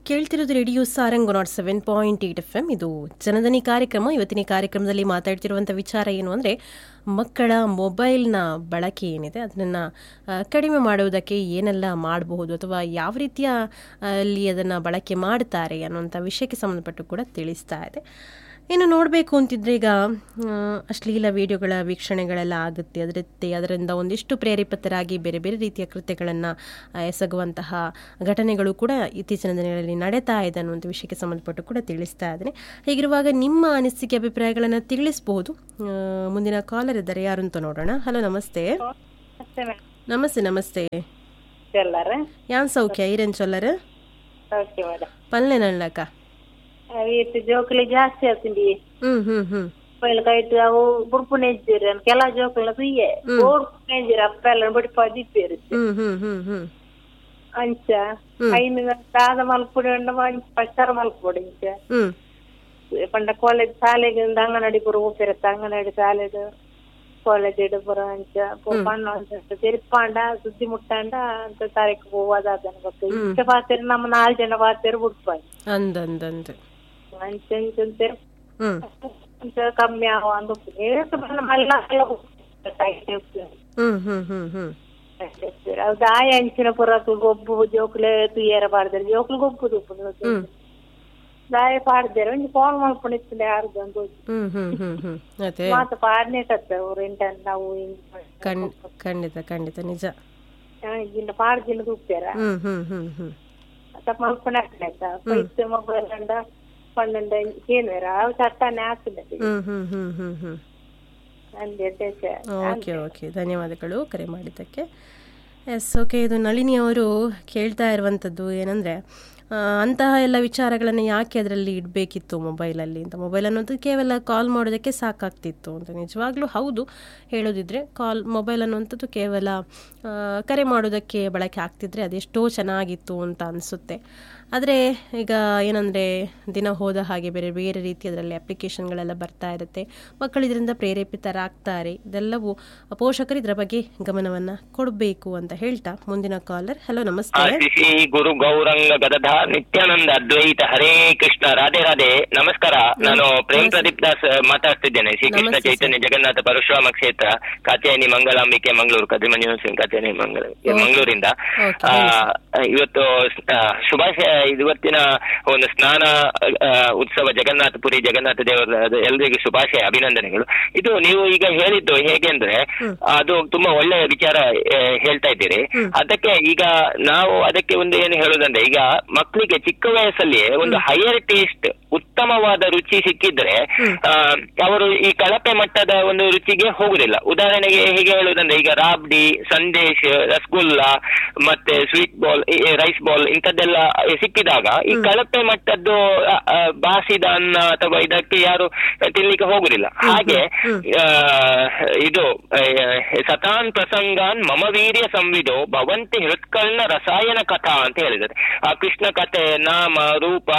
ಕೇಳ್ತಿರೋದು radio Sarang nought seven point eight F M ಇದು ಜನದನಿ ಕಾರ್ಯಕ್ರಮ ಇವತ್ತಿನ ಈ ಕಾರ್ಯಕ್ರಮದಲ್ಲಿ ಮಾತಾಡ್ತಿರುವಂಥ ವಿಚಾರ ಏನು ಅಂದರೆ ಮಕ್ಕಳ ಮೊಬೈಲ್ನ ಬಳಕೆ ಏನಿದೆ ಅದನ್ನು ಕಡಿಮೆ ಮಾಡುವುದಕ್ಕೆ ಏನೆಲ್ಲ ಮಾಡಬಹುದು ಅಥವಾ ಯಾವ ರೀತಿಯ ಅಲ್ಲಿ ಅದನ್ನು ಬಳಕೆ ಮಾಡ್ತಾರೆ ಅನ್ನುವಂಥ ವಿಷಯಕ್ಕೆ ಸಂಬಂಧಪಟ್ಟು ಕೂಡ ತಿಳಿಸ್ತಾ ಇದೆ ಇನ್ನು ನೋಡಬೇಕು ಅಂತಿದ್ರೆ ಈಗ ಆ, ಅಶ್ಲೀಲ ವಿಡಿಯೋಗಳ ವೀಕ್ಷಣೆಗಳೆಲ್ಲ ಆಗುತ್ತೆ ಅದರತ್ತೆ ಅದರಿಂದ ಒಂದಿಷ್ಟು ಪ್ರೇರೇಪಿತರಾಗಿ ಬೇರೆ ಬೇರೆ ರೀತಿಯ ಕೃತ್ಯಗಳನ್ನು ಎಸಗುವಂತಹ ಘಟನೆಗಳು ಕೂಡ ಇತ್ತೀಚಿನ ದಿನಗಳಲ್ಲಿ ನಡೀತಾ ಇದೆ ಅನ್ನುವಂಥ ವಿಷಯಕ್ಕೆ ಸಂಬಂಧಪಟ್ಟು ಕೂಡ ತಿಳಿಸ್ತಾ ಇದ್ದೇನೆ ಹೀಗಿರುವಾಗ ನಿಮ್ಮ ಅನಿಸಿಕೆ ಅಭಿಪ್ರಾಯಗಳನ್ನು ತಿಳಿಸಬಹುದು ಆ, ಮುಂದಿನ ಕಾಲರ್ ಇದ್ದಾರೆ ಯಾರು ಅಂತ ನೋಡೋಣ ಹಲೋ ನಮಸ್ತೆ ಮತ್ತೆ ಮೇಡಮ್ ನಮಸ್ತೆ ನಮಸ್ತೆ ಎಲ್ಲರ ಯಾನ್ ಸೌಖ್ಯ ಈರೇನ್ ಚೊಲ್ಲರ್ ಓಕೆ ಮೇಡಮ್ ಪಲ್ಲೆ ನಳ್ಳಕ వీటి జోకులు జాస్తి అవుతుంది ಹ್ಞೂ ಹ್ಞೂ ಹ್ಞೂ వీళ్ళకి అయితే అవు బుర్పు నేర్చారు కెలా జోకులు సుయ్యే ఓడుపు నేర్చారు అప్పాలని బట్టి పది పేరు ಹ್ಞೂ ಹ್ಞೂ ಹ್ಞೂ ಹ್ಞೂ అంచ అయిన తాద మలుపుడు ఉండ పచ్చర మలుపుడు ఇంచ ಹ್ಞೂ పండ కాలేజ్ కాలేజ్ అంగనడి పురుగు ఊపిరత్త అంగనడి కాలేజ్ ಕಾಲೇಜ್ ಇಡಬರ ಅಂಚ ಪಣ್ಣ ಅಂತ ತಿರುಪಾಂಡ ಸುದ್ದಿ ಮುಟ್ಟಾಂಡ ಅಂತ ತಾರೀಕು ಹೋಗೋದ ಅದನ್ನ ಗೊತ್ತು ಇಷ್ಟ ಪಾತ್ರೆ ನಮ್ಮ ನಾಲ್ಕು ಜನ ಪಾತ್ರೆ ಬಿಡ್ಪಾಯಿ ಅಂದಂದಂದು ಅಂಚೆ ಅಂಚೆ ಅಂತೆ ಹ್ಞೂ కొంచెం కమ్మి అవ్వందు మళ్ళీ ಹ್ಞೂ ಹ್ಞೂ ಹ್ಞೂ ಹ್ಞೂ దాయ అంచిన పురకు గొబ్బు జోకులే తుయ్యేర పాడతారు జోకులు గొబ్బు ఇప్పుడు దాయ పాడతారు ఇంక ఫోన్ మలుపునిస్తుంది ఆరు గంటలు ಹ್ಞೂ ಹ್ಞೂ ಹ್ಞೂ ಹ್ಞೂ ಅದೇ మాతో పాడినేటత్త రెంటంటే ನಾವು ಖಂಡ್ ಖಂಡಿತ ಖಂಡಿತ ನಿಜ గిన్నె పాడు గిన్నె చూపారా ಹ್ಞೂ ಹ್ಞೂ ಹ್ಞೂ ಹ್ಞೂ అట్లా మలుపునట్లయితే పోయితే మొబైల్ అండ పన్నెండు ఏను వేరా చట్టాన్ని ఆస్తున్నది ಹ್ಞೂ ಹ್ಞೂ ಹ್ಞೂ ಹ್ಞೂ ಹ್ಞೂ అంతే ಓಕೆ ಓಕೆ ಧನ್ಯವಾದಗಳು ಕರೆ ಮಾಡಿದ್ದಕ್ಕೆ ಎಸ್ ಓಕೆ ಇದು ನಳಿನಿ ಅವರು ಕೇಳ್ತಾ ಇರುವಂಥದ್ದು ಏನಂದರೆ ಅಂತಹ ಎಲ್ಲ ವಿಚಾರಗಳನ್ನು ಯಾಕೆ ಅದರಲ್ಲಿ ಇಡಬೇಕಿತ್ತು ಮೊಬೈಲಲ್ಲಿ ಅಂತ ಮೊಬೈಲ್ ಅನ್ನೋದು ಕೇವಲ ಕಾಲ್ ಮಾಡೋದಕ್ಕೆ ಸಾಕಾಗ್ತಿತ್ತು ಅಂತ ನಿಜವಾಗ್ಲೂ ಹೌದು ಹೇಳೋದಿದ್ರೆ ಕಾಲ್ ಮೊಬೈಲ್ ಅನ್ನುವಂಥದ್ದು ಕೇವಲ ಆ, ಕರೆ ಮಾಡೋದಕ್ಕೆ ಬಳಕೆ ಆಗ್ತಿದ್ರೆ ಅದೆಷ್ಟೋ ಚೆನ್ನಾಗಿತ್ತು ಅಂತ ಅನಿಸುತ್ತೆ ಆದರೆ ಈಗ ಏನಂದರೆ ದಿನ ಹೋದ ಹಾಗೆ ಬೇರೆ ಬೇರೆ ರೀತಿ ಅದರಲ್ಲಿ ಅಪ್ಲಿಕೇಶನ್ಗಳೆಲ್ಲ ಬರ್ತಾ ಇರುತ್ತೆ ಮಕ್ಕಳು ಇದರಿಂದ ಪ್ರೇರೇಪಿತರಾಗ್ತಾರೆ ಇದೆಲ್ಲವೂ ಪೋಷಕರು ಇದರ ಬಗ್ಗೆ ಗಮನವನ್ನು ಕೊಡಬೇಕು ಅಂತ ಹೇಳ್ತಾ ಮುಂದಿನ ಕಾಲರ್ ಹಲೋ ನಮಸ್ತೆ ಶ್ರೀ ಗುರು ಗೌರಂಗ ಗದಧ ನಿತ್ಯಾನಂದ ಅದ್ವೈತ ಹರೇ ಕೃಷ್ಣ ರಾಧೆ ರಾಧೆ ನಮಸ್ಕಾರ ನಾನು ಪ್ರೇಮ್ ಪ್ರದೀಪ್ ದಾಸ್ ಮಾತಾಡ್ತಿದ್ದೇನೆ ಶ್ರೀ ಕೃಷ್ಣ ನಮಸ್ತೆ ಚೈತನ್ಯ ಜಗನ್ನಾಥ ಪರಶುರಾಮ ಕ್ಷೇತ್ರ ಕಾತ್ಯಾಯನಿ ಮಂಗಳಾಂಬಿಕೆ ಮಂಗಳೂರು ಕದ್ರಿಮಂಜುನ ಸಿಂಗ್ ಕಾತ್ಯಾಯನಿ ಮಂಗಳ ಮಂಗಳೂರಿಂದ ಓಕೆ, ಆ, ಇವತ್ತು ಆ, ಶುಭಾಶಯ ಇವತ್ತಿನ ಒಂದು ಸ್ನಾನ ಆ, ಉತ್ಸವ ಜಗನ್ನಾಥಪುರಿ ಜಗನ್ನಾಥ ದೇವರ ಅದು ಎಲ್ರಿಗೂ ಶುಭಾಶಯ ಅಭಿನಂದನೆಗಳು ಇದು ನೀವು ಈಗ ಹೇಳಿದ್ದು ಹೇಗೆ ಅಂದ್ರೆ ಅದು ತುಂಬಾ ಒಳ್ಳೆಯ ವಿಚಾರ ಆ, ಹೇಳ್ತಾ ಇದ್ದೀರಿ ಅದಕ್ಕೆ ಈಗ ನಾವು ಅದಕ್ಕೆ ಒಂದು ಏನು ಹೇಳುದಂದ್ರೆ ಈಗ ಮಕ್ಕಳಿಗೆ ಚಿಕ್ಕ ವಯಸ್ಸಲ್ಲಿ ಒಂದು ಹೈಯರ್ ಟೇಸ್ಟ್ ಉತ್ತಮವಾದ ರುಚಿ ಸಿಕ್ಕಿದ್ರೆ ಆ, ಅವರು ಈ ಕಳಪೆ ಮಟ್ಟದ ಒಂದು ರುಚಿಗೆ ಹೋಗುದಿಲ್ಲ ಉದಾಹರಣೆಗೆ ಹೇಗೆ ಹೇಳುವುದಂದ್ರೆ ಈಗ ರಾಬ್ಡಿ ಸಂದೇಶ್ ರಸಗುಲ್ಲ ಮತ್ತೆ ಸ್ವೀಟ್ ಬಾಲ್ ರೈಸ್ ಬಾಲ್ ಇಂಥದ್ದೆಲ್ಲ ಸಿಕ್ಕಿದಾಗ ಈ ಕಳಪೆ ಮಟ್ಟದ್ದು ಆ, ಆ, ಬಾಸಿದ ಅನ್ನ ಅಥವಾ ಇದಕ್ಕೆ ಯಾರು ತಿನ್ಲಿಕ್ಕೆ ಹೋಗುದಿಲ್ಲ ಹಾಗೆ ಆ, ಇದು ಆ, ಸತಾನ್ ಪ್ರಸಂಗಾನ್ ಮಮ ವೀರ್ಯ ಸಂವಿಧೋ ಭವಂತಿ ಹೃತ್ಕರ್ಣ ರಸಾಯನ ಕಥಾ ಅಂತ ಹೇಳಿದ್ದಾರೆ ಆ ಕೃಷ್ಣ ಕಥೆ ನಾಮ ರೂಪ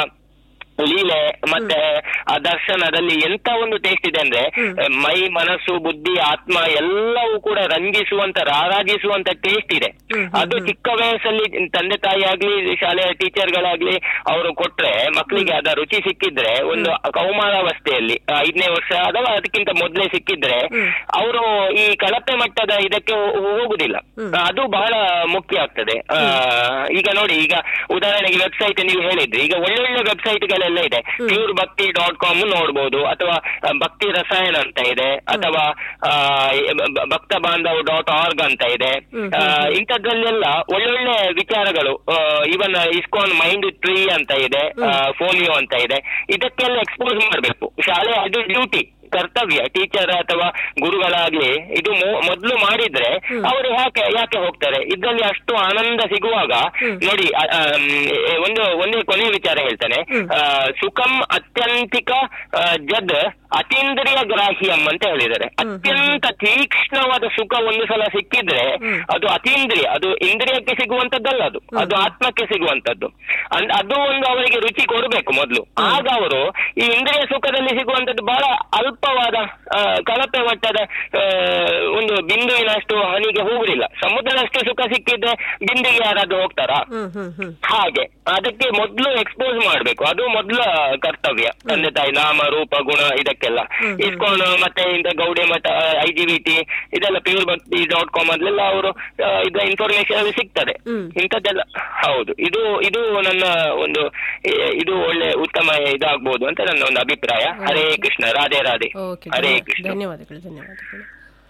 ಲೀಲೆ ಮತ್ತೆ ಆ ದರ್ಶನದಲ್ಲಿ ಎಂತ ಒಂದು ಟೇಸ್ಟ್ ಇದೆ ಅಂದ್ರೆ ಮೈ ಮನಸ್ಸು ಬುದ್ಧಿ ಆತ್ಮ ಎಲ್ಲವೂ ಕೂಡ ರಂಜಿಸುವಂತ ರಾರಾಜಿಸುವಂತ ಟೇಸ್ಟ್ ಇದೆ ಅದು ಚಿಕ್ಕ ವಯಸ್ಸಲ್ಲಿ ತಂದೆ ತಾಯಿ ಆಗ್ಲಿ ಶಾಲೆಯ ಟೀಚರ್ಗಳಾಗ್ಲಿ ಅವರು ಕೊಟ್ರೆ ಮಕ್ಕಳಿಗೆ ಅದ ರುಚಿ ಸಿಕ್ಕಿದ್ರೆ ಒಂದು ಕೌಮಾರಾವಸ್ಥೆಯಲ್ಲಿ ಐದನೇ ವರ್ಷ ಅಥವಾ ಅದಕ್ಕಿಂತ ಮೊದಲೇ ಸಿಕ್ಕಿದ್ರೆ ಅವರು ಈ ಕಳಪೆ ಮಟ್ಟದ ಇದಕ್ಕೆ ಹೋ- ಹೋಗುದಿಲ್ಲ ಅದು ಬಹಳ ಮುಖ್ಯ ಆಗ್ತದೆ ಆ, ಈಗ ನೋಡಿ ಈಗ ಉದಾಹರಣೆಗೆ ವೆಬ್ಸೈಟ್ ನೀವು ಹೇಳಿದ್ರಿ ಈಗ ಒಳ್ಳೊಳ್ಳೆ ವೆಬ್ಸೈಟ್ಗಳೆಲ್ಲ ಇದೆ ಪ್ಯೂರ್ ಭಕ್ತಿ ಡಾಟ್ ಕಾಮ್ ನೋಡ್ಬೋದು ಅಥವಾ ಆ, ಭಕ್ತಿ ರಸಾಯನ ಅಂತ ಇದೆ ಅಥವಾ ಆ, ಬ- ಭಕ್ತ ಬಾಂಧವ್ ಡಾಟ್ ಆರ್ಗ್ ಅಂತ ಇದೆ ಆ, ಇಂಥದ್ರಲ್ಲೆಲ್ಲ ಒಳ್ಳೊಳ್ಳೆ ವಿಚಾರಗಳು ಇವನ್ ಇಸ್ಕಾನ್ ಮೈಂಡ್ ಟ್ರೀ ಅಂತ ಇದೆ ಫೋನಿಯೋ ಅಂತ ಇದೆ ಇದಕ್ಕೆಲ್ಲ ಎಕ್ಸ್ಪೋಸ್ ಮಾಡಬೇಕು ಶಾಲೆ ಅದು ಡ್ಯೂಟಿ ಕರ್ತವ್ಯ ಟೀಚರ್ ಅಥವಾ ಗುರುಗಳಾಗ್ಲಿ ಇದು ಮೊ- ಮೊದ್ಲು ಮಾಡಿದ್ರೆ ಅವರು ಯಾಕೆ ಯಾಕೆ ಹೋಗ್ತಾರೆ ಇದ್ರಲ್ಲಿ ಅಷ್ಟು ಆನಂದ ಸಿಗುವಾಗ ನೋಡಿ ಆ, ಆಮ್, ಎ- ಒಂದು ಒಂದೇ ಕೊನೆಯ ವಿಚಾರ ಹೇಳ್ತಾನೆ ಆ, ಸುಖಂ ಅತ್ಯಂತಿಕ ಆ, ಜದ್ ಅತೀಂದ್ರಿಯ ಗ್ರಾಹ್ಯಂ ಅಂತ ಹೇಳಿದ್ದಾರೆ ಅತ್ಯಂತ ತೀಕ್ಷ್ಣವಾದ ಸುಖ ಒಂದು ಸಲ ಸಿಕ್ಕಿದ್ರೆ ಅದು ಅತೀಂದ್ರಿಯ ಅದು ಇಂದ್ರಿಯಕ್ಕೆ ಸಿಗುವಂತದ್ದಲ್ಲ ಅದು ಅದು ಆತ್ಮಕ್ಕೆ ಸಿಗುವಂತದ್ದು ಅಂದ್- ಅದು ಒಂದು ಅವರಿಗೆ ರುಚಿ ಕೊಡಬೇಕು ಮೊದಲು ಆಗ ಅವರು ಈ ಇಂದ್ರಿಯ ಸುಖದಲ್ಲಿ ಸಿಗುವಂತದ್ದು ಬಹಳ ಅಲ್ಪವಾದ ಆ, ಕಳಪೆ ಮಟ್ಟದ ಆ, ಒಂದು ಬಿಂದುವಿನಷ್ಟು ಹನಿಗೆ ಹೋಗುದಿಲ್ಲ ಸಮುದ್ರದಷ್ಟು ಸುಖ ಸಿಕ್ಕಿದ್ರೆ ಬಿಂದಿಗೆ ಯಾರಾದ್ರೂ ಹೋಗ್ತಾರಾ ಹ್ಮ್ ಹ್ಮ್ ಹ್ಮ್ ಹಾಗೆ ಅದಕ್ಕೆ ಮೊದಲು ಎಕ್ಸ್ಪೋಸ್ ಮಾಡ್ಬೇಕು ಅದು ಮೊದಲ ಕರ್ತವ್ಯ ತಂದೆ ತಾಯಿ ನಾಮ ರೂಪ ಗುಣ ಇದಕ್ಕೆಲ್ಲ ಇಸ್ಕೊಂಡು ಮತ್ತೆ ಇಂದ Gaudiya Math I G V T ಇದೆಲ್ಲ ಪ್ಯೂರ್ ಭಕ್ತಿ ಡಾಟ್ ಕಾಮ್ ಅಲ್ಲೆಲ್ಲ ಅವರು ಇದ ಇನ್ಫಾರ್ಮೇಶನ್ ಸಿಗ್ತದೆ ಹ್ಮ್. ಇಂಥದ್ದೆಲ್ಲ ಹೌದು ಇದು ಇದು ನನ್ನ ಒಂದು ಇ- ಇದು ಒಳ್ಳೆ ಉತ್ತಮ ಇದಾಗ್ಬೋದು ಅಂತ ನನ್ನ ಒಂದು ಅಭಿಪ್ರಾಯ ಹರೇ ಕೃಷ್ಣ ರಾಧೆ ರಾಧೆ ಓಕೆ ಹರೇ ಕೃಷ್ಣ ಧನ್ಯವಾದಗಳು ಧನ್ಯವಾದಗಳು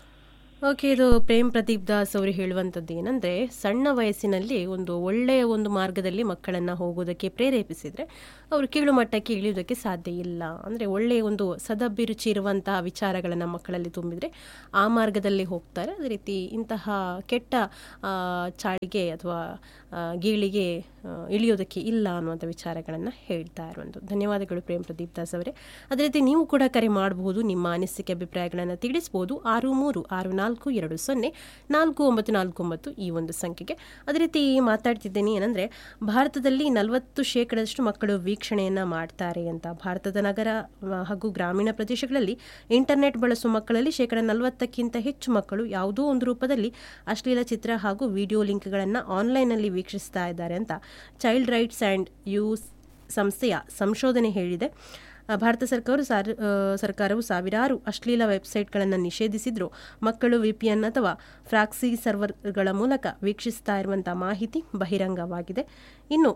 ಓಕೆ ಇದು ಪ್ರೇಮ್ ಪ್ರದೀಪ್ ದಾಸ್ ಅವರು ಹೇಳುವಂಥದ್ದು ಏನಂದರೆ ಸಣ್ಣ ವಯಸ್ಸಿನಲ್ಲಿ ಒಂದು ಒಳ್ಳೆಯ ಒಂದು ಮಾರ್ಗದಲ್ಲಿ ಮಕ್ಕಳನ್ನು ಹೋಗೋದಕ್ಕೆ ಪ್ರೇರೇಪಿಸಿದರೆ ಅವರು ಕೀಳು ಮಟ್ಟಕ್ಕೆ ಇಳಿಯೋದಕ್ಕೆ ಸಾಧ್ಯ ಇಲ್ಲ ಅಂದರೆ ಒಳ್ಳೆಯ ಒಂದು ಸದಭಿರುಚಿ ಇರುವಂತಹ ವಿಚಾರಗಳನ್ನು ಮಕ್ಕಳಲ್ಲಿ ತುಂಬಿದರೆ ಆ ಮಾರ್ಗದಲ್ಲಿ ಹೋಗ್ತಾರೆ ಅದೇ ರೀತಿ ಇಂತಹ ಕೆಟ್ಟ ಆ, ಚಾಳಿಗೆ ಅಥವಾ ಆ, ಗೀಳಿಗೆ ಆ, ಇಳಿಯೋದಕ್ಕೆ ಇಲ್ಲ ಅನ್ನುವಂಥ ವಿಚಾರಗಳನ್ನು ಹೇಳ್ತಾ ಇರುವಂಥದ್ದು ಧನ್ಯವಾದಗಳು ಪ್ರೇಮ್ ಪ್ರದೀಪ್ ದಾಸ್ ಅವರೇ ಅದೇ ರೀತಿ ನೀವು ಕೂಡ ಕರೆ ಮಾಡಬಹುದು ನಿಮ್ಮ ಅನಿಸಿಕೆ ಅಭಿಪ್ರಾಯಗಳನ್ನು ತಿಳಿಸ್ಬೋದು ಆರು ಮೂರು ಆರು ನಾಲ್ಕು ಎರಡು ಸೊನ್ನೆ ನಾಲ್ಕು ಒಂಬತ್ತು ನಾಲ್ಕು ಒಂಬತ್ತು ಈ ಒಂದು ಸಂಖ್ಯೆಗೆ ಅದೇ ರೀತಿ ಮಾತಾಡ್ತಿದ್ದೇನೆ ಏನಂದರೆ ಭಾರತದಲ್ಲಿ ನಲವತ್ತು ಶೇಕಡದಷ್ಟು ಮಕ್ಕಳು ವೀಕ್ಷಣೆಯನ್ನು ಮಾಡ್ತಾರೆ ಅಂತ ಭಾರತದ ನಗರ ಆ, ಹಾಗೂ ಗ್ರಾಮೀಣ ಪ್ರದೇಶಗಳಲ್ಲಿ ಇಂಟರ್ನೆಟ್ ಬಳಸುವ ಮಕ್ಕಳಲ್ಲಿ ಶೇಕಡ ನಲವತ್ತಕ್ಕಿಂತ ಹೆಚ್ಚು ಮಕ್ಕಳು ಯಾವುದೋ ಒಂದು ರೂಪದಲ್ಲಿ ಅಶ್ಲೀಲ ಚಿತ್ರ ಹಾಗೂ ವಿಡಿಯೋ ಲಿಂಕ್ಗಳನ್ನು ಆನ್ಲೈನ್ನಲ್ಲಿ ವೀಕ್ಷಿಸ್ತಾ ಇದ್ದಾರೆ ಅಂತ ಚೈಲ್ಡ್ ರೈಟ್ಸ್ ಆ್ಯಂಡ್ ಯೂಸ್ ಸಂಸ್ಥೆಯ ಸಂಶೋಧನೆ ಹೇಳಿದೆ ಆ, ಭಾರತ ಸರ್ಕಾರವು ಸಾರ್ ಆ, ಸರ್ಕಾರವು ಸಾವಿರಾರು ಅಶ್ಲೀಲ ವೆಬ್ಸೈಟ್ಗಳನ್ನು ನಿಷೇಧಿಸಿದ್ರು ಮಕ್ಕಳು ವಿಪಿಎನ್ ಅಥವಾ ಫ್ರಾಕ್ಸಿ ಸರ್ವರ್ಗಳ ಮೂಲಕ ವೀಕ್ಷಿಸ್ತಾ ಇರುವಂಥ ಮಾಹಿತಿ ಬಹಿರಂಗವಾಗಿದೆ ಇನ್ನು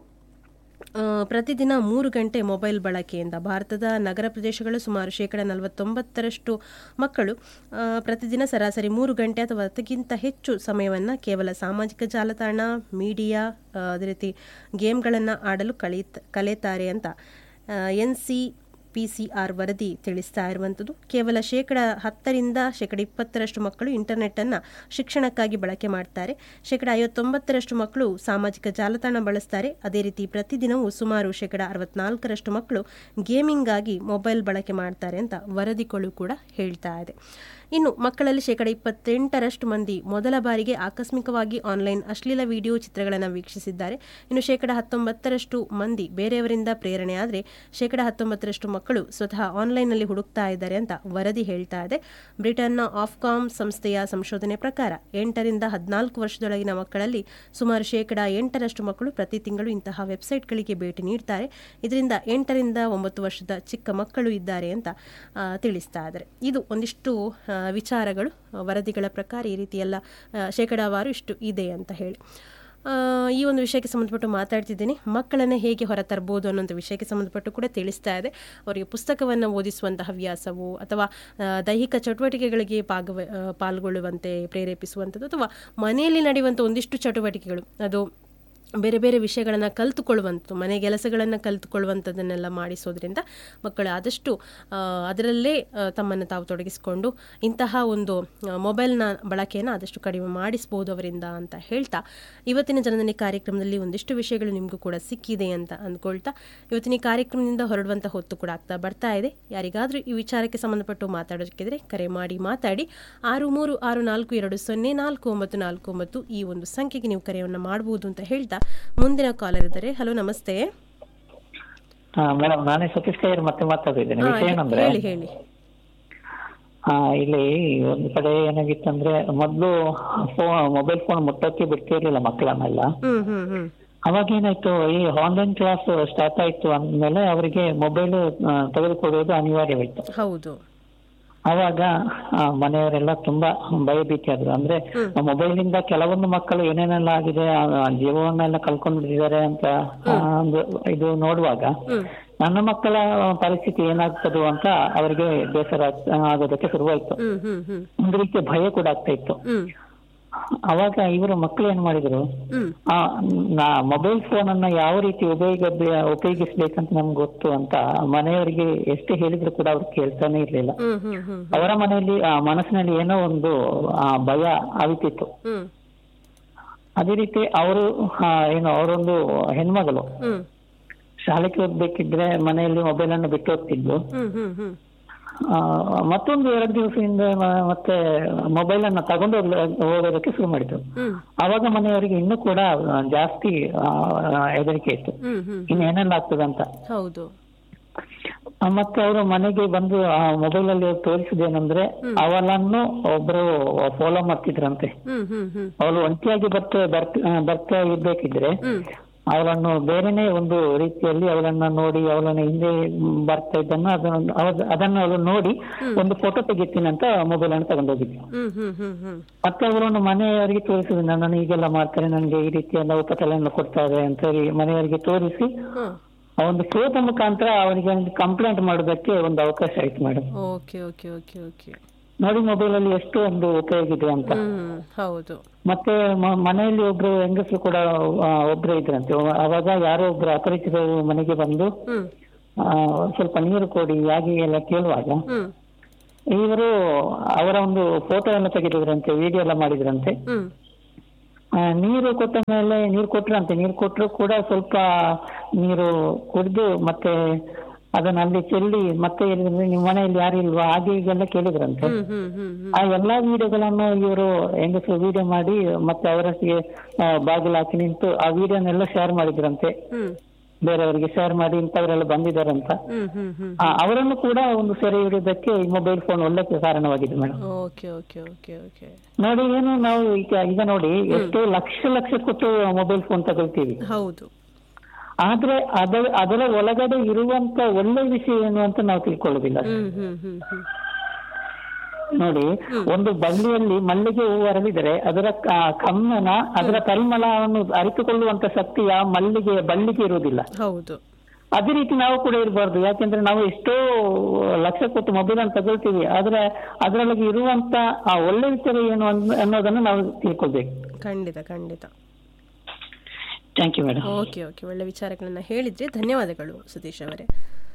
ಆ, ಪ್ರತಿದಿನ ಮೂರು ಗಂಟೆ ಮೊಬೈಲ್ ಬಳಕೆಯಿಂದ ಭಾರತದ ನಗರ ಪ್ರದೇಶಗಳು ಸುಮಾರು ಶೇಕಡ ನಲವತ್ತೊಂಬತ್ತರಷ್ಟು ಮಕ್ಕಳು ಆ, ಪ್ರತಿದಿನ ಸರಾಸರಿ ಮೂರು ಗಂಟೆ ಅಥವಾ ಅದಕ್ಕಿಂತ ಹೆಚ್ಚು ಸಮಯವನ್ನು ಕೇವಲ ಸಾಮಾಜಿಕ ಜಾಲತಾಣ ಮೀಡಿಯಾ ಆ, ಅದೇ ರೀತಿ ಗೇಮ್ಗಳನ್ನು ಆಡಲು ಕಳೀತ್ ಕಲಿತಾರೆ ಅಂತ N C P C R ವರದಿ ತಿಳಿಸ್ತಾ ಇರುವಂಥದ್ದು ಕೇವಲ ಶೇಕಡ ಹತ್ತರಿಂದ ಶೇಕಡ ಇಪ್ಪತ್ತರಷ್ಟು ಮಕ್ಕಳು ಇಂಟರ್ನೆಟ್ಟನ್ನು ಶಿಕ್ಷಣಕ್ಕಾಗಿ ಬಳಕೆ ಮಾಡ್ತಾರೆ ಶೇಕಡ ಐವತ್ತೊಂಬತ್ತರಷ್ಟು ಮಕ್ಕಳು ಸಾಮಾಜಿಕ ಜಾಲತಾಣ ಬಳಸ್ತಾರೆ ಅದೇ ರೀತಿ ಪ್ರತಿದಿನವೂ ಸುಮಾರು ಶೇಕಡ ಅರವತ್ನಾಲ್ಕರಷ್ಟು ಮಕ್ಕಳು ಗೇಮಿಂಗಾಗಿ ಮೊಬೈಲ್ ಬಳಕೆ ಮಾಡ್ತಾರೆ ಅಂತ ವರದಿಗಳು ಕೂಡ ಹೇಳ್ತಾ ಇದೆ ಇನ್ನು ಮಕ್ಕಳಲ್ಲಿ ಶೇಕಡ ಇಪ್ಪತ್ತೆಂಟರಷ್ಟು ಮಂದಿ ಮೊದಲ ಬಾರಿಗೆ ಆಕಸ್ಮಿಕವಾಗಿ ಆನ್ಲೈನ್ ಅಶ್ಲೀಲ ವಿಡಿಯೋ ಚಿತ್ರಗಳನ್ನು ವೀಕ್ಷಿಸಿದ್ದಾರೆ ಇನ್ನು ಶೇಕಡ ಹತ್ತೊಂಬತ್ತರಷ್ಟು ಮಂದಿ ಬೇರೆಯವರಿಂದ ಪ್ರೇರಣೆ ಆದರೆ ಶೇಕಡ ಹತ್ತೊಂಬತ್ತರಷ್ಟು ಮಕ್ಕಳು ಸ್ವತಃ ಆನ್ಲೈನ್ನಲ್ಲಿ ಹುಡುಕ್ತಾ ಇದ್ದಾರೆ ಅಂತ ವರದಿ ಹೇಳ್ತಾ ಇದೆ ಬ್ರಿಟನ್ನ ಆಫ್ಕಾಮ್ ಸಂಸ್ಥೆಯ ಸಂಶೋಧನೆ ಪ್ರಕಾರ ಎಂಟರಿಂದ ಹದಿನಾಲ್ಕು ವರ್ಷದೊಳಗಿನ ಮಕ್ಕಳಲ್ಲಿ ಸುಮಾರು ಶೇಕಡ ಎಂಟರಷ್ಟು ಮಕ್ಕಳು ಪ್ರತಿ ತಿಂಗಳು ಇಂತಹ ವೆಬ್ಸೈಟ್ಗಳಿಗೆ ಭೇಟಿ ನೀಡ್ತಾರೆ ಇದರಿಂದ ಎಂಟರಿಂದ ಒಂಬತ್ತು ವರ್ಷದ ಚಿಕ್ಕ ಮಕ್ಕಳು ಇದ್ದಾರೆ ಅಂತ ಆ, ತಿಳಿಸ್ತಾ ಇದ್ದಾರೆ ಇದು ಒಂದಿಷ್ಟು ಆ, ವಿಚಾರಗಳು ಆ, ವರದಿಗಳ ಪ್ರಕಾರ ಈ ರೀತಿ ಎಲ್ಲ ಆ, ಶೇಕಡಾವಾರು ಇಷ್ಟು ಇದೆ ಅಂತ ಹೇಳಿ ಆ, ಈ ಒಂದು ವಿಷಯಕ್ಕೆ ಸಂಬಂಧಪಟ್ಟು ಮಾತಾಡ್ತಿದ್ದೀನಿ ಮಕ್ಕಳನ್ನು ಹೇಗೆ ಹೊರತರಬಹುದು ಅನ್ನೋಂಥ ವಿಷಯಕ್ಕೆ ಸಂಬಂಧಪಟ್ಟು ಕೂಡ ತಿಳಿಸ್ತಾ ಇದೆ ಅವರಿಗೆ ಪುಸ್ತಕವನ್ನು ಓದಿಸುವಂತಹ ಹವ್ಯಾಸವು ಅಥವಾ ಆ, ದೈಹಿಕ ಚಟುವಟಿಕೆಗಳಿಗೆ ಪಾಗವ ಆ, ಪಾಲ್ಗೊಳ್ಳುವಂತೆ ಪ್ರೇರೇಪಿಸುವಂಥದ್ದು ಅಥವಾ ಮನೆಯಲ್ಲಿ ನಡೆಯುವಂಥ ಒಂದಿಷ್ಟು ಚಟುವಟಿಕೆಗಳು ಅದು ಬೇರೆ ಬೇರೆ ವಿಷಯಗಳನ್ನು ಕಲಿತುಕೊಳ್ಳುವಂಥದ್ದು ಮನೆ ಕೆಲಸಗಳನ್ನು ಕಲಿತುಕೊಳ್ಳುವಂಥದ್ದನ್ನೆಲ್ಲ ಮಾಡಿಸೋದ್ರಿಂದ ಮಕ್ಕಳು ಆದಷ್ಟು ಆ, ಅದರಲ್ಲೇ ಆ, ತಮ್ಮನ್ನು ತಾವು ತೊಡಗಿಸಿಕೊಂಡು ಇಂತಹ ಒಂದು ಆ, ಮೊಬೈಲ್ನ ಬಳಕೆಯನ್ನು ಆದಷ್ಟು ಕಡಿಮೆ ಮಾಡಿಸ್ಬೋದು ಅವರಿಂದ ಅಂತ ಹೇಳ್ತಾ ಇವತ್ತಿನ ಜನಧನಿ ಕಾರ್ಯಕ್ರಮದಲ್ಲಿ ಒಂದಿಷ್ಟು ವಿಷಯಗಳು ನಿಮಗೂ ಕೂಡ ಸಿಕ್ಕಿದೆ ಅಂತ ಅಂದ್ಕೊಳ್ತಾ ಇವತ್ತಿನ ಈ ಕಾರ್ಯಕ್ರಮದಿಂದ ಹೊರಡುವಂಥ ಹೊತ್ತು ಕೂಡ ಆಗ್ತಾ ಬರ್ತಾ ಇದೆ ಯಾರಿಗಾದರೂ ಈ ವಿಚಾರಕ್ಕೆ ಸಂಬಂಧಪಟ್ಟು ಮಾತಾಡೋದಕ್ಕಿದ್ರೆ ಕರೆ ಮಾಡಿ ಮಾತಾಡಿ ಆರು ಮೂರು ಆರು ನಾಲ್ಕು ಎರಡು ಸೊನ್ನೆ ನಾಲ್ಕು ಒಂಬತ್ತು ನಾಲ್ಕು ಒಂಬತ್ತು ಈ ಒಂದು ಸಂಖ್ಯೆಗೆ ನೀವು ಕರೆಯನ್ನು ಮಾಡಬಹುದು ಅಂತ ಹೇಳ್ತಾ ಮುಂದಿನ ಕಾಲರ್ ಇದ್ದಾರೆ ಹಲೋ ನಮಸ್ತೆ ಹಾ ಮೇಡಮ್ ನಾನೇ ಸತೀಶ್ ಕೈಯರ್ ಮತ್ತೆ ಮಾತಾಡ್ತಿದ್ದೇನೆ ಹಾ, ವಿಷಯ ಏನಂದ್ರೆ ಹೇಳಿ ಹೇಳಿ ಆ, ಇಲ್ಲಿ ಒಂದು ಕಡೆ ಏನಾಗಿತ್ತಂದ್ರೆ ಮೊದಲು ಫೋನ್ ಮೊಬೈಲ್ ಫೋನ್ ಮುಟ್ಟಕ್ಕೆ ಬಿಡ್ತಿರ್ಲಿಲ್ಲ ಮಕ್ಕಳನ್ನೆಲ್ಲ ಹ್ಮ್ ಹ್ಮ್ ಹ್ಮ್ ಅವಾಗ ಏನಾಯ್ತು ಈ ಆನ್ಲೈನ್ ಕ್ಲಾಸ್ ಸ್ಟಾರ್ಟ್ ಆಯ್ತು ಅಂದ್ಮೇಲೆ ಅವರಿಗೆ ಮೊಬೈಲ್ ತೆಗೆದುಕೊಡುವುದು ಅನಿವಾರ್ಯವಾಯ್ತು ಹೌದು ಅವಾಗ ಆ, ಮನೆಯವರೆಲ್ಲ ತುಂಬಾ ಭಯಭೀತಿ ಆದ್ರು ಅಂದ್ರೆ ಮೊಬೈಲ್ ಇಂದ ಕೆಲವೊಂದು ಮಕ್ಕಳು ಏನೇನೆಲ್ಲ ಆಗಿದೆ ಆ, ಆ, ಜೀವವನ್ನೆಲ್ಲ ಕಳ್ಕೊಂಡಿದ್ದಾರೆ ಅಂತ ಆ, ಒಂದು ಇದು ನೋಡುವಾಗ ಹ್ಮ್ ನನ್ನ ಮಕ್ಕಳ ಪರಿಸ್ಥಿತಿ ಏನಾಗ್ತದೋ ಅಂತ ಅವರಿಗೆ ಬೇಸರ ಆಗ್- ಆಗೋದಕ್ಕೆ ಶುರುವಾಯ್ತು ಹ್ಮ್ ಹ್ಮ್ ಹ್ಮ್ ಒಂದು ರೀತಿಯ ಭಯ ಕೂಡ ಆಗ್ತಾ ಇತ್ತು ಹ್ಮ್ ಅವಾಗ ಇವರು ಮಕ್ಕಳು ಏನ್ ಮಾಡಿದ್ರು ಹ್ಮ್ ಆ ನಾ ಮೊಬೈಲ್ ಫೋನ್ ಅನ್ನ ಯಾವ ರೀತಿ ಉಪಯೋಗ ಉಪಯೋಗಿಸ್ಬೇಕಂತ ನಮ್ಗೆ ಗೊತ್ತು ಅಂತ ಮನೆಯವರಿಗೆ ಎಷ್ಟು ಹೇಳಿದ್ರು ಕೂಡ ಅವ್ರು ಕೇಳ್ತಾನೆ ಇರ್ಲಿಲ್ಲ ಹ್ಮ್ ಹ್ಮ್ ಹ್ಮ್ ಅವರ ಮನೆಯಲ್ಲಿ ಆ ಮನಸ್ಸಿನಲ್ಲಿ ಏನೋ ಒಂದು ಆ ಭಯ ಅವಿತಿತ್ತು ಹ್ಮ್ ಅದೇ ರೀತಿ ಅವರು ಏನು ಅವರೊಂದು ಹೆಣ್ಮಗಳು ಹ್ಮ್ ಶಾಲೆಗೆ ಹೋಗ್ಬೇಕಿದ್ರೆ ಮನೆಯಲ್ಲಿ ಮೊಬೈಲ್ ಅನ್ನು ಬಿಟ್ಟು ಹೋಗ್ತಿದ್ಲು ಹ್ಮ್ ಹ್ಮ್ ಹ್ಮ್ ಆ, ಮತ್ತೊಂದು ಎರಡು ದಿವಸದಿಂದ ಮ- ಮತ್ತೆ ಮೊಬೈಲ್ ಅನ್ನ ತಗೊಂಡು ಹೋಗ್ಲ- ಹೋಗೋದಕ್ಕೆ ಶುರು ಮಾಡಿದ್ರು ಹ್ಮ್ ಅವಾಗ ಮನೆಯವರಿಗೆ ಇನ್ನೂ ಕೂಡ ಆ, ಜಾಸ್ತಿ ಆ, ಹೆದರಿಕೆ ಇತ್ತು ಹ್ಮ್ ಹ್ಮ್ ಇನ್ನು ಏನೆಲ್ಲ ಆಗ್ತದಂತ ಹೌದು ಆ, ಮತ್ತೆ ಅವರು ಮನೆಗೆ ಬಂದು ಆ ಮೊಬೈಲ್ ಅಲ್ಲಿ ತೋರಿಸಿದೇನಂದ್ರೆ ಅವಳನ್ನು ಒಬ್ರು ಫಾಲೋ ಮಾಡ್ತಿದ್ರಂತೆ ಹ್ಮ್ ಹ್ಮ್ ಹ್ಮ್ ಅವಳು ಒಂಟಿಯಾಗಿ ಬರ್ತಾ ಬರ್ತಾ ಬರ್ತಾ ಇರ್ಬೇಕಿದ್ರೆ ಹ್ಮ್ ಅವಳನ್ನು ಬೇರೆನೇ ಒಂದು ರೀತಿಯಲ್ಲಿ ಅವಳನ್ನ ನೋಡಿ ಅವಳನ್ನ ಹಿಂದೆ ಬರ್ತಾ ಇದ್ದನ್ನು ಅದನ್ನು ಅವ- ಅದನ್ನು ಅವಳು ನೋಡಿ ಒಂದು ಫೋಟೋ ತೆಗಿತೀನಿ ಅಂತ ಮೊಬೈಲ್ ಅನ್ನು ತಗೊಂಡೋಗಿದ್ವಿ ಹ್ಮ್ ಹ್ಮ್ ಹ್ಮ್ ಹ್ಮ್ ಮತ್ತೆ ಅವರನ್ನು ಮನೆಯವರಿಗೆ ತೋರಿಸಿದ್ರು ನನ್ನನ್ನು ಹೀಗೆಲ್ಲ ಮಾಡ್ತಾರೆ ನನಗೆ ಈ ರೀತಿಯೆಲ್ಲ ಉಪಟಳನ್ನು ಕೊಡ್ತಾರೆ ಅಂತ ಹೇಳಿ ಮನೆಯವರಿಗೆ ತೋರಿಸಿ ಹ್ಮ್ ಆ ಒಂದು ಫೋಟೋ ಮುಖಾಂತರ ಅವನಿಗೆ ಒಂದು ಕಂಪ್ಲೇಂಟ್ ಮಾಡೋದಕ್ಕೆ ಒಂದು ಅವಕಾಶ ಆಯ್ತು madam okay okay okay okay ನೋಡಿ ಮೊಬೈಲ್ ಅಲ್ಲಿ ಎಷ್ಟು ಒಂದು ಉಪಯೋಗ ಇದೆ ಅಂತ ಹ್ಮ್ ಹೌದು ಮತ್ತೆ ಮ- ಮನೆಯಲ್ಲಿ ಒಬ್ರು ಹೆಂಗಸರು ಕೂಡ ಆ, ಒಬ್ರು ಇದ್ರಂತೆ ಅವಾಗ ಯಾರೋ ಒಬ್ರು ಅಪರಿಚಿತರು ಮನೆಗೆ ಬಂದು ಹ್ಮ್ ಆ, ಸ್ವಲ್ಪ ನೀರು ಕೊಡಿ ಹಾಗೆ ಎಲ್ಲ ಕೇಳುವಾಗ ಹ್ಮ್ ಇವರು ಅವರ ಒಂದು ಫೋಟೋ ಎಲ್ಲ ತೆಗೆದಿದ್ರಂತೆ ವಿಡಿಯೋ ಎಲ್ಲ ಮಾಡಿದ್ರಂತೆ ಹ್ಮ್ ಆ, ನೀರು ಕೊಟ್ಟ ಮೇಲೆ ನೀರು ಕೊಟ್ರಂತೆ ನೀರು ಕೊಟ್ಟರು ಕೂಡ ಸ್ವಲ್ಪ ನೀರು ಕುಡಿದು ಮತ್ತೆ ಅದನ್ನ ಅಲ್ಲಿ ಚೆಲ್ಲಿ ಮತ್ತೆ ಹೇಳಿದ್ರೆ ನಿಮ್ಮ ಮನೆಯಲ್ಲಿ ಯಾರು ಇಲ್ವಾ ಹಾಗೆ ಹೀಗೆಲ್ಲ ಕೇಳಿದ್ರಂತೆ ಹ್ಮ್ ಹ್ಮ್ ಹ್ಮ್ ಹ್ಮ್ ಆ ಎಲ್ಲಾ ವಿಡಿಯೋಗಳನ್ನು ಇವರು ಹೆಂಗಸರು ವಿಡಿಯೋ ಮಾಡಿ ಮತ್ತೆ ಅವರೊಟ್ಟಿಗೆ ಆ, ಬಾಗಿಲು ಹಾಕಿ ನಿಂತು ಆ ವಿಡಿಯೋನೆಲ್ಲ ಶೇರ್ ಮಾಡಿದ್ರಂತೆ ಹ್ಮ್ ಬೇರೆಯವರಿಗೆ ಶೇರ್ ಮಾಡಿ ಇಂಥವರೆಲ್ಲ ಬಂದಿದ್ದಾರಂತ ಹ್ಮ್ ಹ್ಮ್ ಹ್ಮ್ ಆ, ಅವರನ್ನು ಕೂಡ ಒಂದು ಸೆರೆ ಹಿಡಿಯೋದಕ್ಕೆ ಈ ಮೊಬೈಲ್ ಫೋನ್ ಒಳ್ಳೆ ಕಾರಣವಾಗಿದೆ madam okay okay okay okay ನೋಡಿ ಏನು ನಾವು ಈಗ ಈಗ ನೋಡಿ ಎಷ್ಟೋ ಲಕ್ಷ ಲಕ್ಷ ಕೊಟ್ಟು ಮೊಬೈಲ್ ಫೋನ್ ತಗೊಳ್ತೀವಿ ಹೌದು ಆದ್ರೆ ಅದರ ಅದರ ಒಳಗಡೆ ಇರುವಂತ ಒಳ್ಳೆ ವಿಷಯ ಏನು ಅಂತ ನಾವು ತಿಳ್ಕೊಳ್ಳೋದಿಲ್ಲ ಹ್ಮ್ ಹ್ಮ್ ಹ್ಮ್ ಹ್ಮ್ ನೋಡಿ ಒಂದು ಬಳ್ಳಿಯಲ್ಲಿ ಮಲ್ಲಿಗೆ ಹೂವು ಅರಳಿದರೆ ಅದರ ಕ- ಕಮ್ಮನ ಅದರ ಪರಿಮಳವನ್ನು ಅರಿತುಕೊಳ್ಳುವಂತ ಶಕ್ತಿ ಆ ಮಲ್ಲಿಗೆ ಬಳ್ಳಿಗೆ ಇರುವುದಿಲ್ಲ ಹೌದು ಅದೇ ರೀತಿ ನಾವು ಕೂಡ ಇರಬಾರ್ದು ಯಾಕೆಂದ್ರೆ ನಾವು ಎಷ್ಟೋ ಲಕ್ಷ ಕೊಟ್ಟು ಮೊಬೈಲ್ ಅನ್ನು ತಗೊಳ್ತೀವಿ ಆದ್ರೆ ಅದರೊಳಗೆ ಇರುವಂತ ಆ ಒಳ್ಳೆ ವಿಚಾರ ಏನು ಅನ್- ಅನ್ನೋದನ್ನು ನಾವು ತಿಳ್ಕೊಳ್ಬೇಕು ಖಂಡಿತ ಖಂಡಿತ thank you madam okay okay ಒಳ್ಳೆ ವಿಚಾರಗಳನ್ನು ಹೇಳಿದ್ರಿ ಧನ್ಯವಾದಗಳು ಸತೀಶ್ ಅವರೇ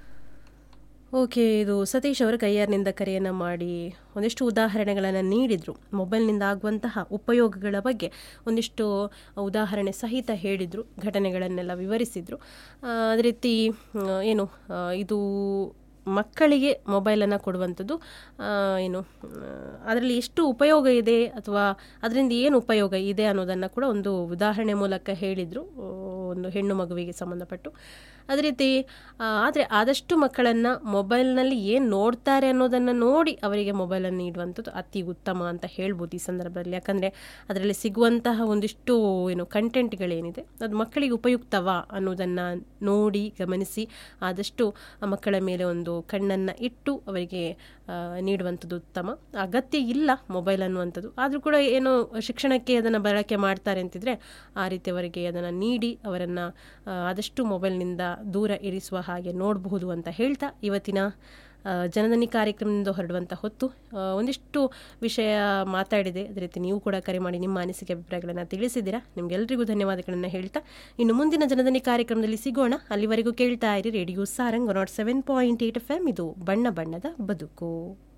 ಓಕೆ ಇದು ಸತೀಶ್ ಅವರ ಕೈಯಾರಿನಿಂದ ಕರೆಯನ್ನು ಮಾಡಿ ಒಂದಿಷ್ಟು ಉದಾಹರಣೆಗಳನ್ನು ನೀಡಿದರು ಮೊಬೈಲ್ನಿಂದ ಆಗುವಂತಹ ಉಪಯೋಗಗಳ ಬಗ್ಗೆ ಒಂದಿಷ್ಟು ಉದಾಹರಣೆ ಸಹಿತ ಹೇಳಿದರು ಘಟನೆಗಳನ್ನೆಲ್ಲ ವಿವರಿಸಿದರು ಆ, ಅದೇ ರೀತಿ ಆ, ಏನು ಆ, ಇದು ಮಕ್ಕಳಿಗೆ ಮೊಬೈಲನ್ನು ಕೊಡುವಂಥದ್ದು ಆ, ಏನು ಅದರಲ್ಲಿ ಎಷ್ಟು ಉಪಯೋಗ ಇದೆ ಅಥವಾ ಅದರಿಂದ ಏನು ಉಪಯೋಗ ಇದೆ ಅನ್ನೋದನ್ನು ಕೂಡ ಒಂದು ಉದಾಹರಣೆ ಮೂಲಕ ಹೇಳಿದರು ಒಂದು ಹೆಣ್ಣು ಮಗುವಿಗೆ ಸಂಬಂಧಪಟ್ಟು ಅದೇ ರೀತಿ ಆದರೆ ಆದಷ್ಟು ಮಕ್ಕಳನ್ನು ಮೊಬೈಲ್ನಲ್ಲಿ ಏನು ನೋಡ್ತಾರೆ ಅನ್ನೋದನ್ನು ನೋಡಿ ಅವರಿಗೆ ಮೊಬೈಲನ್ನು ನೀಡುವಂಥದ್ದು ಅತಿ ಉತ್ತಮ ಅಂತ ಹೇಳ್ಬೋದು ಈ ಸಂದರ್ಭದಲ್ಲಿ ಯಾಕಂದರೆ ಅದರಲ್ಲಿ ಸಿಗುವಂತಹ ಒಂದಿಷ್ಟು ಏನು ಕಂಟೆಂಟ್ಗಳೇನಿದೆ ಅದು ಮಕ್ಕಳಿಗೆ ಉಪಯುಕ್ತವಾ ಅನ್ನೋದನ್ನು ನೋಡಿ ಗಮನಿಸಿ ಆದಷ್ಟು ಆ ಮಕ್ಕಳ ಮೇಲೆ ಒಂದು ಕಣ್ಣನ್ನು ಇಟ್ಟು ಅವರಿಗೆ ಆ, ನೀಡುವಂಥದ್ದು ಉತ್ತಮ ಅಗತ್ಯ ಇಲ್ಲ ಮೊಬೈಲ್ ಅನ್ನುವಂಥದ್ದು ಆದರೂ ಕೂಡ ಏನೋ ಶಿಕ್ಷಣಕ್ಕೆ ಅದನ್ನು ಬಳಕೆ ಮಾಡ್ತಾರೆ ಅಂತಿದ್ರೆ ಆ ರೀತಿ ಅವರಿಗೆ ಅದನ್ನು ನೀಡಿ ಅವರನ್ನು ಆದಷ್ಟು ಮೊಬೈಲ್ನಿಂದ ದೂರ ಇರಿಸುವ ಹಾಗೆ ನೋಡಬಹುದು ಅಂತ ಹೇಳ್ತಾ ಇವತ್ತಿನ ಆ, ಜನದನಿ ಕಾರ್ಯಕ್ರಮದಿಂದ ಹೊರಡುವಂಥ ಹೊತ್ತು ಆ, ಒಂದಿಷ್ಟು ವಿಷಯ ಮಾತಾಡಿದೆ ಅದೇ ರೀತಿ ನೀವು ಕೂಡ ಕರೆ ಮಾಡಿ ನಿಮ್ಮ ಅನಿಸಿಕೆ ಅಭಿಪ್ರಾಯಗಳನ್ನು ತಿಳಿಸಿದ್ದೀರಾ ನಿಮಗೆಲ್ಲರಿಗೂ ಧನ್ಯವಾದಗಳನ್ನು ಹೇಳ್ತಾ ಇನ್ನು ಮುಂದಿನ ಜನದನಿ ಕಾರ್ಯಕ್ರಮದಲ್ಲಿ ಸಿಗೋಣ ಅಲ್ಲಿವರೆಗೂ ಕೇಳ್ತಾ ಇರಿ radio Sarang nought seven point eight F M ಇದು ಬಣ್ಣ ಬಣ್ಣದ ಬದುಕು